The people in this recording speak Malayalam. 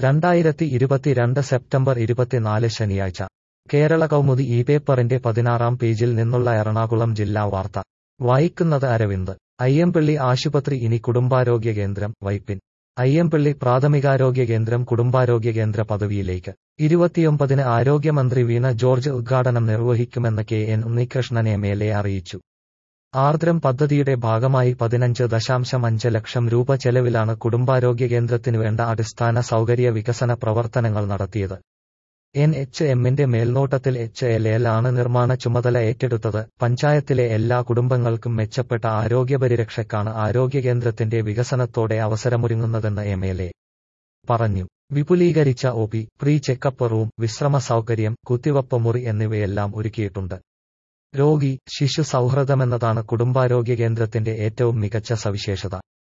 രണ്ടായിരത്തി ഇരുപത്തിരണ്ട് സെപ്റ്റംബർ ഇരുപത്തിനാല് ശനിയാഴ്ച കേരള കൗമുദി ഈ പേപ്പറിന്റെ പതിനാറാം പേജിൽ നിന്നുള്ള എറണാകുളം ജില്ലാ വാർത്ത വായിക്കുന്നത് അരവിന്ദ് അയ്യമ്പള്ളി ആശുപത്രി ഇനി കുടുംബാരോഗ്യ കേന്ദ്രം വൈപ്പിൻ അയ്യമ്പള്ളി പ്രാഥമികാരോഗ്യ കേന്ദ്രം കുടുംബാരോഗ്യ കേന്ദ്ര പദവിയിലേക്ക് ഇരുപത്തിയൊമ്പതിന് ആരോഗ്യമന്ത്രി വീണ ജോർജ് ഉദ്ഘാടനം നിർവഹിക്കുമെന്ന് K N Unnikrishnan M L A അറിയിച്ചു ആർദ്രം പദ്ധതിയുടെ ഭാഗമായി പതിനഞ്ച് ദശാംശം അഞ്ച് ലക്ഷം രൂപ ചെലവിലാണ് കുടുംബാരോഗ്യ കേന്ദ്രത്തിനു വേണ്ട അടിസ്ഥാന സൗകര്യ വികസന പ്രവർത്തനങ്ങൾ നടത്തിയത് എൻ എച്ച് എമ്മിന്റെ മേൽനോട്ടത്തിൽ എച്ച് എൽ എൽ ആണ് നിർമ്മാണ ചുമതല ഏറ്റെടുത്തത് പഞ്ചായത്തിലെ എല്ലാ കുടുംബങ്ങൾക്കും മെച്ചപ്പെട്ട ആരോഗ്യപരിരക്ഷയ്ക്കാണ് ആരോഗ്യകേന്ദ്രത്തിന്റെ വികസനത്തോടെ അവസരമൊരുങ്ങുന്നതെന്ന് എം എൽ എ പറഞ്ഞു വിപുലീകരിച്ച O P pre checkup room വിശ്രമ സൗകര്യം കുത്തിവപ്പ് മുറി എന്നിവയെല്ലാം ഒരുക്കിയിട്ടുണ്ട് രോഗി ശിശു സൗഹൃദമെന്നതാണ് കുടുംബാരോഗ്യ കേന്ദ്രത്തിന്റെ ഏറ്റവും മികച്ച സവിശേഷത